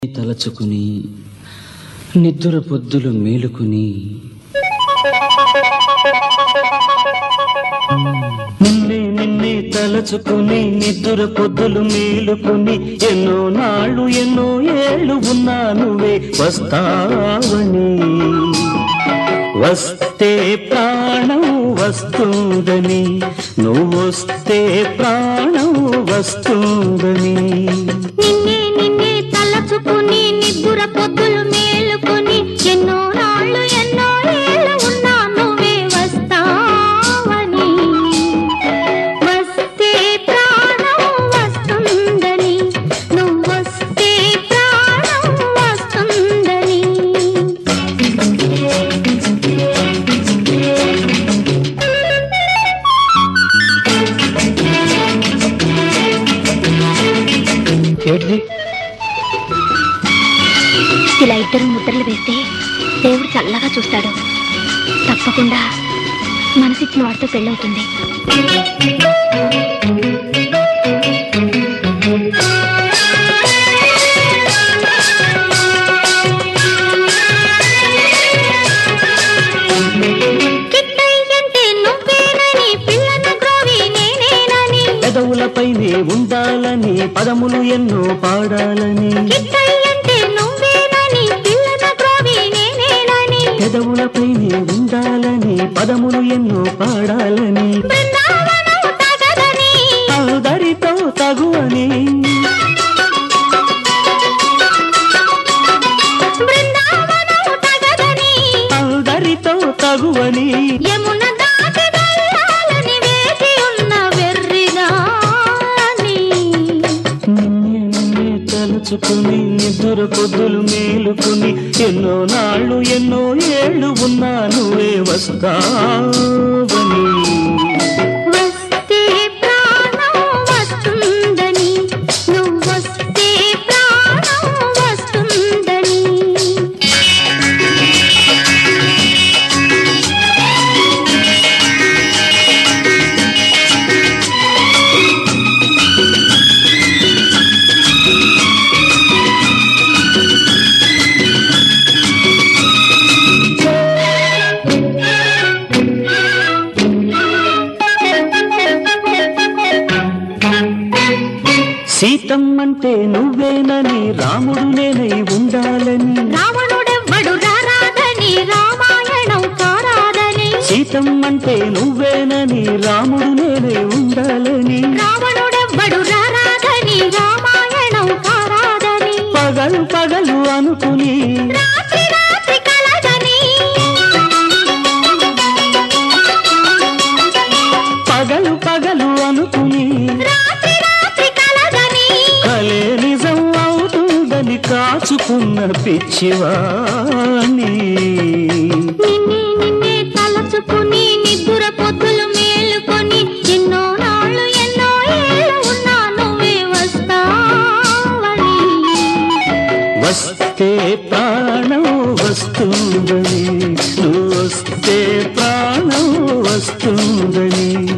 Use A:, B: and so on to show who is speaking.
A: తలచుకుని నిద్దుర పొద్దులు మేలుకుని నిన్నే నిన్నే తలచుకుని నిద్దుర పొద్దులు మేలుకుని ఎన్నో నాళ్ళు ఎన్నో ఏళ్ళు ఉన్నా నువ్వే వస్తావని వస్తే ప్రాణం వస్తుందని నువ్వు వస్తే ప్రాణం వస్తుందని
B: నిన్నే నిన్నే తలచుకుని నిద్దుర పొద్దులు మేలుకొని ఎన్నో నాళ్ళు ఎన్నో ఏళ్ళు ఉన్నా నువ్వే వస్తావని వస్తే ప్రాణం వస్తుందని నువ్వు వస్తే ప్రాణం వస్తుందని
A: ఏంటిది
B: ఇలా ఇద్దరు ముద్రలు వేస్తే దేవుడు చల్లగా చూస్తాడు తప్పకుండా మనసిచ్చిన వాడితో పెళ్ళవుతుంది కిట్టయ్యంటే నువ్వేనని పిల్లను గ్రోవి నేనేనని
A: పెదవులపైనే ఉండాలని పదములు ఎన్నో పాడాలని
B: కిట్టయ్యంటే నువ్వేనని పిల్లను గ్రోవి నేనేనని
A: పెదవులపైనే ఉండాలని పదములు ఎన్నో పాడాలని
B: బృందావనం తగదని
A: అందరితో తగువని
B: బృందావనం తగదని
A: అందరితో తగువని
B: యమున దాటి వెళ్ళాలని వేచి ఉన్న వెర్రిగాని
A: నిన్నే నిన్నే తలుచుకుని నిద్ర పొద్దులు మేలుకుని ఎన్నో నాళ్ళు ఎన్నో ఏళ్ళు ఉన్నా నువ్వే వస్తావని
B: వస్తే ప్రాణం వస్తుందని నువ్వు వస్తే ప్రాణం వస్తుందని
A: సీతమ్మంటే నువ్వేనని రాముడు నేనై ఉండాలని
B: రావణుడెవ్వడు రారాదని రామాయణం కారాదని
A: సీతమ్మంటే నువ్వేనని రాముడు నేనై ఉండాలని
B: రావణుడెవ్వడు రారాదని రామాయణం కారాదని
A: పగలు పగలు అనుకుని
B: రాత్రి రాత్రి కలగని
A: పగలు పగలు అనుకుని
B: రాత్రి రాత్రి కలగని
A: కలే నిజం అవుతుందని కాచుకున్న పిచ్చివాణి
B: నిన్నే నిన్నే తలచుకుని నిద్దుర పొద్దులు మేలుకొని ఎన్నో నాళ్ళు ఎన్నో ఏళ్ళు ఉన్నా నువ్వే వస్తావని
A: వస్తే ప్రాణం వస్తుందని నువ్వు వస్తే ప్రాణం వస్తుందని